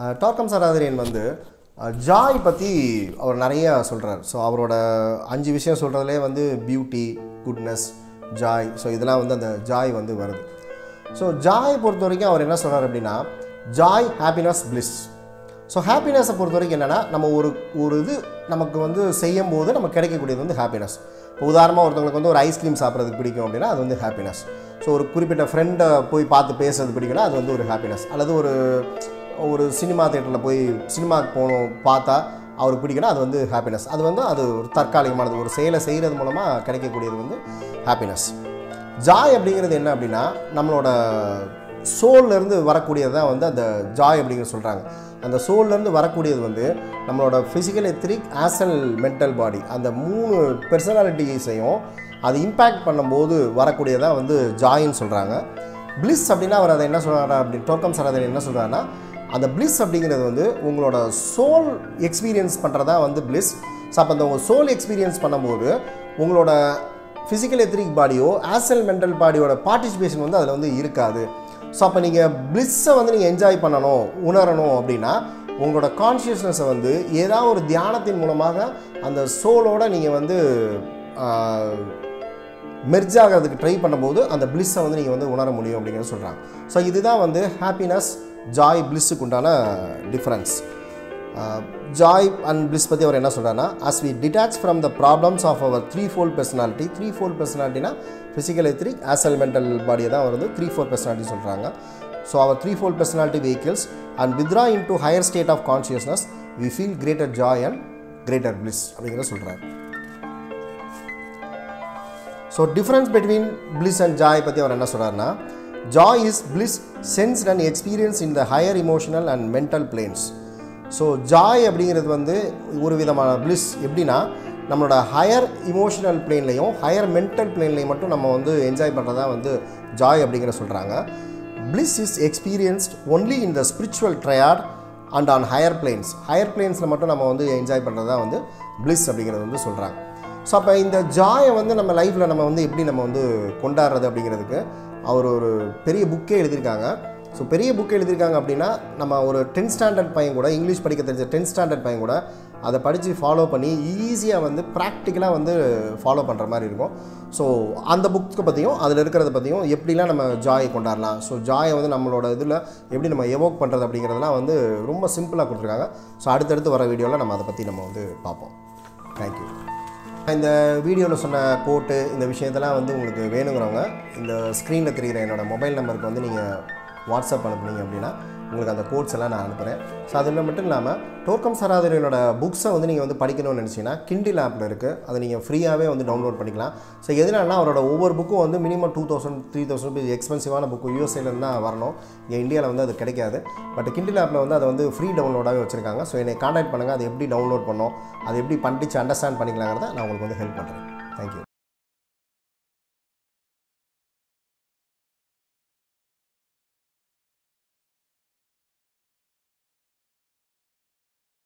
டார்கம் சராதரியன் வந்து அஹ், ஜாய் பற்றி அவர் நிறைய சொல்கிறார் ஸோ அவரோட அஞ்சு விஷயம் சொல்கிறதுலே வந்து பியூட்டி குட்னஸ் ஜாய் ஸோ இதெல்லாம் வந்து அந்த ஜாய் வந்து வருது ஸோ ஜாய் பொறுத்த வரைக்கும் அவர் என்ன சொல்றார் அப்படின்னா ஜாய் ஹாப்பினஸ் பிளிஸ் ஸோ ஹாப்பினஸை பொறுத்த வரைக்கும் என்னென்னா நம்ம ஒரு ஒரு இது நமக்கு வந்து செய்யும் போது நமக்கு கிடைக்கக்கூடியது வந்து ஹாப்பினஸ் இப்போ உதாரணமாக ஒருத்தவங்களுக்கு வந்து ஒரு ஐஸ்கிரீம் சாப்பிட்றதுக்கு பிடிக்கும் அப்படின்னா அது வந்து ஹாப்பினஸ் ஸோ ஒரு குறிப்பிட்ட ஃப்ரெண்டை போய் பார்த்து பேசுறது பிடிக்கும்னா அது வந்து ஒரு ஹாப்பினஸ் அல்லது ஒரு ஒரு சினிமா தேட்டரில் போய் சினிமாவுக்கு போகணும் பார்த்தா அவருக்கு பிடிக்கும்னா அது வந்து ஹாப்பினஸ் அது வந்து அது ஒரு தற்காலிகமானது ஒரு செயலை செய்கிறது மூலமாக கிடைக்கக்கூடியது வந்து ஹாப்பினஸ் ஜாய் அப்படிங்கிறது என்ன அப்படின்னா நம்மளோட சோல்ல இருந்து வரக்கூடியது தான் வந்து அந்த ஜாய் அப்படிங்கிறது சொல்கிறாங்க அந்த சோல்ல இருந்து வரக்கூடியது வந்து நம்மளோட physical etheric astral mental body அந்த மூணு பெர்சனாலிட்டிஸையும் அது இம்பேக்ட் பண்ணும்போது வரக்கூடியதான் வந்து ஜாயின்னு சொல்கிறாங்க பிளிஸ் அப்படின்னா அவர் அதை என்ன சொல்கிறாரா அப்படி டோர்க்கம் சார் அதை என்ன சொல்கிறாருன்னா அந்த பிளிஸ் அப்படிங்கிறது வந்து உங்களோட சோல் எக்ஸ்பீரியன்ஸ் பண்ணுறதா வந்து பிளிஸ் ஸோ அப்போ அந்த உங்கள் சோல் எக்ஸ்பீரியன்ஸ் பண்ணும்போது உங்களோட ஃபிசிக்கல் எத்திரிக் பாடியோ ஆசல் மென்டல் பாடியோட பார்ட்டிசிபேஷன் வந்து அதில் வந்து இருக்காது ஸோ அப்போ நீங்கள் பிளிஸ்ஸை வந்து நீங்கள் என்ஜாய் பண்ணணும் உணரணும் அப்படின்னா உங்களோட கான்ஷியஸ்னஸை வந்து ஏதாவது ஒரு தியானத்தின் மூலமாக அந்த சோலோட நீங்கள் வந்து மெர்ஜ் ஆகிறதுக்கு ட்ரை பண்ணும்போது அந்த பிளிஸ்ஸை வந்து நீங்கள் வந்து உணர முடியும் அப்படிங்கிறத சொல்கிறாங்க ஸோ இதுதான் வந்து ஹாப்பினஸ் ஜாய் பிளிஸ்ஸுக்கு உண்டான டிஃப்ரென்ஸ் ஜாய் அண்ட் பிளிஸ் பற்றி அவர் என்ன சொல்கிறாருன்னா as we detach from the problems of அவர் three fold personality three fold பர்சனாலிட்டினா ஃபிசிக்கல் எத்திரிக் ஆசல் மென்டல் பாடியை தான் அவர் வந்து த்ரீ ஃபோர் பர்சனாலிட்டி சொல்கிறாங்க ஸோ அவர் three fold personality vehicles and withdraw into higher state of consciousness we feel greater joy and greater bliss அப்படிங்கிறத சொல்கிறார் so difference between bliss and joy பற்றி அவர் என்ன சொல்கிறாருன்னா joy is bliss sensed and experienced in the higher emotional and mental planes so joy அப்படிங்கிறது வந்து ஒரு விதமான பிளிஸ் எப்படின்னா நம்மளோட ஹையர் இமோஷனல் பிளேன்லையும் ஹையர் மென்டல் பிளேன்லையும் மட்டும் நம்ம வந்து என்ஜாய் பண்ணுறதா வந்து ஜாய் அப்படிங்கிற சொல்கிறாங்க bliss is experienced only in the spiritual triad and on higher planes higher பிளேன்ஸில் மட்டும் நம்ம வந்து என்ஜாய் பண்ணுறதா வந்து பிளிஸ் அப்படிங்கிறது வந்து சொல்கிறாங்க ஸோ அப்போ இந்த ஜாயை வந்து நம்ம லைஃப்பில் நம்ம வந்து எப்படி நம்ம வந்து கொண்டாடுறது அப்படிங்கிறதுக்கு அவர் ஒரு பெரிய புக்கே எழுதியிருக்காங்க ஸோ பெரிய புக் எழுதியிருக்காங்க அப்படின்னா நம்ம ஒரு டென்த் ஸ்டாண்டர்ட் பையன் கூட இங்கிலீஷ் படிக்க தெரிஞ்ச டென்த் ஸ்டாண்டர்ட் பையன் கூட அதை படித்து ஃபாலோ பண்ணி ஈஸியாக வந்து ப்ராக்டிக்கலாக வந்து ஃபாலோ பண்ணுற மாதிரி இருக்கும் ஸோ அந்த புக்கை பற்றியும் அதில் இருக்கிறத பற்றியும் எப்படிலாம் நம்ம ஜாயை கொண்டாடலாம் ஸோ ஜாயை வந்து நம்மளோட இதில் எப்படி நம்ம எவோக் பண்ணுறது அப்படிங்கிறதெல்லாம் வந்து ரொம்ப சிம்பிளாக கொடுத்துருக்காங்க ஸோ அடுத்தடுத்து வர வீடியோவில் நம்ம அதை பற்றி நம்ம வந்து பார்ப்போம் தேங்க்யூ இந்த வீடியோவில் சொன்ன கோட்டு இந்த விஷயத்தெல்லாம் வந்து உங்களுக்கு வேணுங்கிறவங்க இந்த ஸ்க்ரீனில் தெரிகிற என்னோட மொபைல் நம்பருக்கு வந்து நீங்கள் வாட்ஸ்அப் அனுப்புனீங்க அப்படின்னா உங்களுக்கு அந்த கோட்ஸ் எல்லாம் நான் அனுப்புகிறேன் ஸோ அதில் மட்டும் இல்லாமல் டோர்க்கம் சராதரியனோட புக்ஸை வந்து நீங்கள் வந்து படிக்கணும்னு நினச்சிங்கன்னா கிண்டில் ஆப்பில் இருக்குது அதை நீங்கள் ஃப்ரீயாகவே வந்து டவுன்லோட் பண்ணிக்கலாம் ஸோ எதனாலனா அவரோட ஒவ்வொரு புக்கும் வந்து minimum two thousand three thousand rupees எக்ஸ்பென்சிவான புக்கு யூஎஸ்ஏலேருந்து தான் வரணும் இங்கே இந்தியாவில் வந்து அது கிடைக்காது பட் கிண்டில் ஆப்பில் வந்து அதை வந்து ஃப்ரீ டவுன்லோடாகவே வச்சுருக்காங்க ஸோ என்னை காண்டாக்ட் பண்ணுங்கள் அதை எப்படி டவுன்லோட் பண்ணோம் அதை எப்படி படித்து அண்டர்ஸ்டாண்ட் பண்ணிக்கலாங்கிறத நான் உங்களுக்கு வந்து ஹெல்ப் பண்ணுறேன் தேங்க்யூ